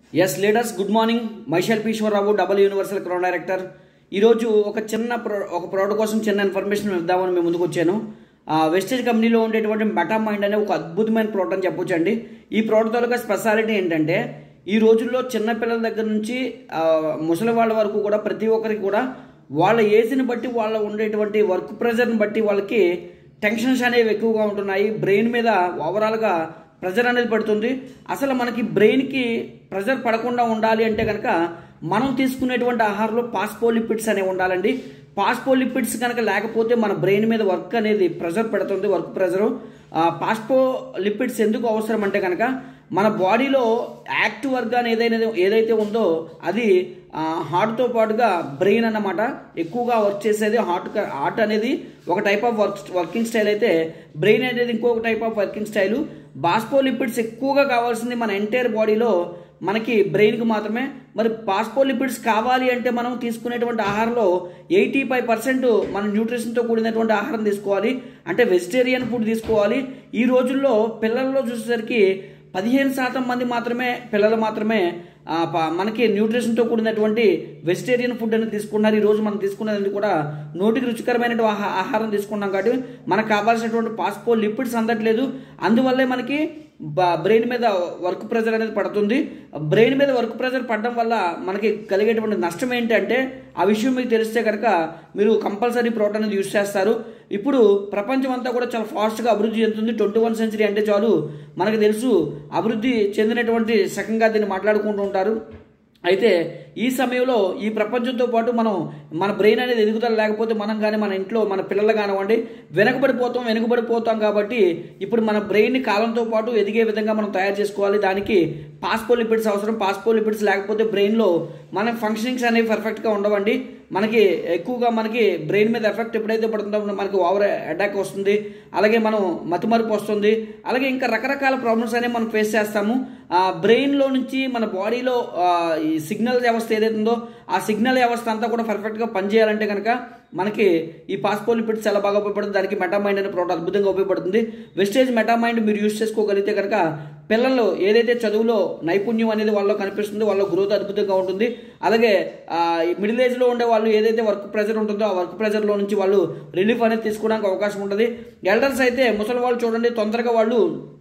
yes leaders good morning మైషల్ Eswararao double universal crown director ఈరోజు ఒక చిన్న ప్రో ఒక ప్రోడక్ట్ కోసం చిన్న ఇన్ఫర్మేషన్ ఇద్దామని మేము ముందుకు వచ్చాను ఆ, వెస్టేజ్ కంపెనీలో ఉండేటువంటి మెటా మైండ్ అనే ఒక అద్భుతమైన ప్రోడక్ట్ అని చెప్పొచ్చు అండి ఈ ప్రోడక్ట్ యొక్క స్పెషాలిటీ ఏంటంటే ఈ రోజుల్లో చిన్న పిల్లల దగ్గర నుంచి ఆ, ముసలి వాళ్ళ వరకు కూడా ప్రతి ఒక్కరికి కూడా వాళ్ళ ఏజ్ని బట్టి వాళ్ళ ఉండేటువంటి వర్క్ ప్రెజర్ని బట్టి వాళ్ళకి టెన్షన్స్ అనేవి ఎక్కువగా ఉంటున్నాయి బ్రెయిన్ మీద ఓవరాల్గా ప్రెజర్ అనేది పడుతుంది అసలు మనకి బ్రెయిన్కి ప్రెజర్ పడకుండా ఉండాలి అంటే కనుక మనం తీసుకునేటువంటి ఆహారంలో పాస్పోలిపిడ్స్ అనేవి ఉండాలండి పాస్పోలిపిడ్స్ కనుక లేకపోతే మన బ్రెయిన్ మీద వర్క్ అనేది ప్రెజర్ పెడుతుంది వర్క్ ప్రెజరు పాస్పోలిపిడ్స్ ఎందుకు అవసరం అంటే కనుక మన బాడీలో యాక్టివ్ వర్గాన్ ఏదైనా ఏదైతే ఉందో అది హార్ట్తో పాటుగా బ్రెయిన్ అన్నమాట ఎక్కువగా వర్క్ చేసేది హార్ట్ హార్ట్ అనేది ఒక type of work working style అయితే బ్రెయిన్ అనేది ఇంకొక type of working style phospholipids ఎక్కువగా కావాల్సింది మన ఎంటైర్ బాడీలో మనకి బ్రెయిన్కి మాత్రమే మరి పాస్పోలిపిడ్స్ కావాలి అంటే మనం తీసుకునేటువంటి ఆహారంలో ఎయిటీ ఫైవ్ పర్సెంట్ మన న్యూట్రిషన్తో కూడినటువంటి ఆహారం తీసుకోవాలి అంటే వెజిటేరియన్ ఫుడ్ తీసుకోవాలి ఈ రోజుల్లో పిల్లల్లో చూసేసరికి పదిహేను శాతం మంది మాత్రమే పిల్లలు మాత్రమే ఆ, ప- మనకి న్యూట్రిషన్తో కూడినటువంటి వెజిటేరియన్ ఫుడ్ అనేది తీసుకున్నారు ఈ రోజు మనం తీసుకున్నది కూడా నోటికి రుచికరమైనటువంటి ఆహా- ఆహారం తీసుకున్నాం కాబట్టి మనకు కావాల్సినటువంటి పాస్పో లిపిడ్స్ అందట్లేదు అందువల్లే మనకి బ- బ్రెయిన్ మీద వర్క్ ప్రెజర్ అనేది పడుతుంది బ్రెయిన్ మీద వర్క్ ప్రెజర్ పడడం వల్ల మనకి కలిగేటువంటి నష్టం ఏంటంటే ఆ విషయం మీకు తెలిస్తే కనుక మీరు కంపల్సరీ ప్రోటీన్ అనేది యూస్ చేస్తారు ఇప్పుడు ప్రపంచం అంతా కూడా చాలా ఫాస్ట్గా అభివృద్ధి చెందుతుంది ట్వంటీ వన్ సెంచరీ అంటే చాలు మనకు తెలుసు అభివృద్ధి చెందినటువంటి సకంగా దీన్ని మాట్లాడుకుంటూ ఉంటారు అయితే ఈ సమయంలో ఈ ప్రపంచంతో పాటు మనం మన బ్రెయిన్ అనేది ఎదుగుదల లేకపోతే మనం కానీ మన ఇంట్లో మన పిల్లలు కానివ్వండి వెనకబడిపోతాం వెనుకబడిపోతాం కాబట్టి ఇప్పుడు మన బ్రెయిన్ కాలంతో పాటు ఎదిగే విధంగా మనం తయారు చేసుకోవాలి దానికి పాస్పోలిపిడ్స్ అవసరం పాస్పోలిపిడ్స్ లేకపోతే బ్రెయిన్లో మన ఫంక్షనింగ్స్ అనేవి పర్ఫెక్ట్గా ఉండవండి మనకి ఎక్కువగా మనకి బ్రెయిన్ మీద ఎఫెక్ట్ ఎప్పుడైతే పడుతుందో మనకి ఓవర్ అటాక్ వస్తుంది అలాగే మనం మతిమరుపు వస్తుంది అలాగే ఇంకా రకరకాల ప్రాబ్లమ్స్ అనేవి మనం ఫేస్ చేస్తాము ఆ బ్రెయిన్లో నుంచి మన బాడీలో ఆ, ఈ సిగ్నల్ వ్యవస్థ ఏదైతే ఉందో ఆ సిగ్నల్ వ్యవస్థ అంతా కూడా పర్ఫెక్ట్గా పనిచేయాలంటే కనుక మనకి ఈ పాస్పోలిపిడ్స్ చాలా బాగా ఉపయోగపడుతుంది దానికి మెటామైండ్ అనే ప్రోడక్ట్ అద్భుతంగా ఉపయోగపడుతుంది వెస్టేజ్ మెటామైండ్ మీరు యూస్ చేసుకోగలిగితే కనుక పిల్లలు ఏదైతే చదువులో నైపుణ్యం అనేది వాళ్ళలో కనిపిస్తుందో వాళ్ళ గ్రోత్ అద్భుతంగా ఉంటుంది అలాగే ఆ, ఈ మిడిల్ ఏజ్లో ఉండే వాళ్ళు ఏదైతే వర్క్ ప్రెజర్ ఉంటుందో ఆ వర్క్ ప్రెజర్లో నుంచి వాళ్ళు రిలీఫ్ అనేది తీసుకోవడానికి అవకాశం ఉంటుంది ఎల్డర్స్ అయితే ముసలి వాళ్ళు చూడండి తొందరగా వాళ్ళు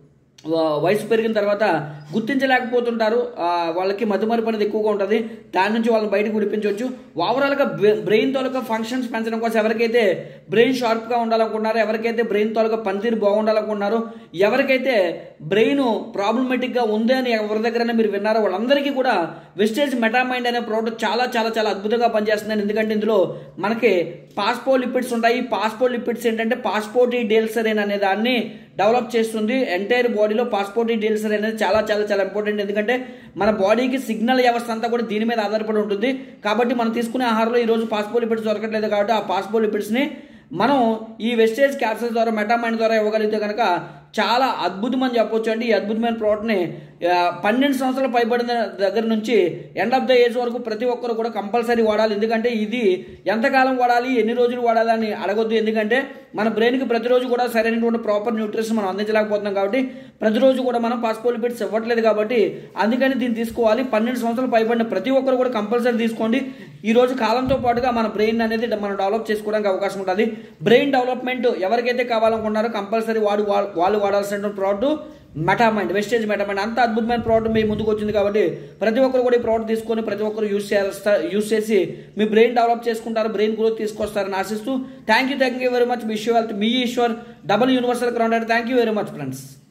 వ- వయసు పెరిగిన తర్వాత గుర్తించలేకపోతుంటారు ఆ, వాళ్ళకి మధుమరుపు అనేది ఎక్కువగా ఉంటుంది దాని నుంచి వాళ్ళని బయటకు విడిపించవచ్చు ఓవరాల్గా బ్రెయిన్ తోలక ఫంక్షన్స్ పెంచడం కోసం ఎవరికైతే బ్రెయిన్ షార్ప్గా ఉండాలనుకున్నారో ఎవరికైతే బ్రెయిన్ తోలక పనితీరు బాగుండాలనుకున్నారో ఎవరికైతే బ్రెయిన్ ప్రాబ్లమేటిక్గా ఉంది అని ఎవరి దగ్గరైనా మీరు విన్నారో వాళ్ళందరికీ కూడా వెస్టేజ్ మెటామైండ్ అనే ప్రోడక్ట్ చాలా చాలా చాలా అద్భుతంగా పనిచేస్తుంది ఎందుకంటే ఇందులో మనకి పాస్పో లిపిడ్స్ ఉంటాయి పాస్పో లిపిడ్స్ ఏంటంటే పాస్పోర్టీ డేల్సరైన్ అనే దాన్ని డెవలప్ చేస్తుంది ఎంటైర్ బాడీలో పాస్పోర్టీ డేల్సర్ అనేది చాలా చాలా చాలా ఇంపార్టెంట్ ఎందుకంటే మన బాడీకి సిగ్నల్ వ్యవస్థ అంతా కూడా దీని మీద ఆధారపడి ఉంటుంది కాబట్టి మనం తీసుకునే ఆహారంలో ఈ రోజు పాస్పో లిపిడ్స్ దొరకట్లేదు కాబట్టి ఆ పాస్పో లిపిడ్స్ని మనం ఈ వెస్టేజ్ క్యాప్సూల్ ద్వారా మెటామైండ్ ద్వారా ఇవ్వగలిగితే కనుక చాలా అద్భుతం అని చెప్పొచ్చు అండి ఈ అద్భుతమైన ప్రోడక్ట్ని ఆ, పన్నెండు సంవత్సరాలు పైబడిన దగ్గర నుంచి ఎండ్ ఆఫ్ ద ఏజ్ వరకు ప్రతి ఒక్కరు కూడా కంపల్సరీ వాడాలి ఎందుకంటే ఇది ఎంతకాలం వాడాలి ఎన్ని రోజులు వాడాలి అని అడగొద్దు ఎందుకంటే మన బ్రెయిన్కి ప్రతిరోజు కూడా సరైనటువంటి ప్రాపర్ న్యూట్రిషన్ మనం అందించలేకపోతున్నాం కాబట్టి ప్రతిరోజు కూడా మనం పాస్పోలిపిడ్స్ ఇవ్వట్లేదు కాబట్టి అందుకని దీన్ని తీసుకోవాలి పన్నెండు సంవత్సరాలు పైబడిన ప్రతి ఒక్కరు కూడా కంపల్సరీ తీసుకోండి ఈ రోజు కాలంతో పాటుగా మన బ్రెయిన్ అనేది మనం డెవలప్ చేసుకోవడానికి అవకాశం ఉంటుంది బ్రెయిన్ డెవలప్మెంట్ ఎవరికైతే కావాలనుకున్నారో కంపల్సరీ వాడు వా- వాళ్ళు వాడాల్సిన ప్రోడక్ట్ మెటామైండ్ వెస్టేజ్ మెటామైండ్ అంత అద్భుతమైన ప్రోడక్ట్ మీ ముందుకు వచ్చింది కాబట్టి ప్రతి ఒక్కరు కూడా ఈ ప్రోడక్ట్ తీసుకొని ప్రతి ఒక్కరు యూస్ చేస్తా యూస్ చేసి మీ బ్రెయిన్ డెవలప్ చేసుకుంటారు బ్రెయిన్ గ్రోత్ తీసుకొస్తారని ఆశిస్తూ thank you thank you very much మీ ఈశ్వర్ మీ Eswar double universal ground thank you very much friends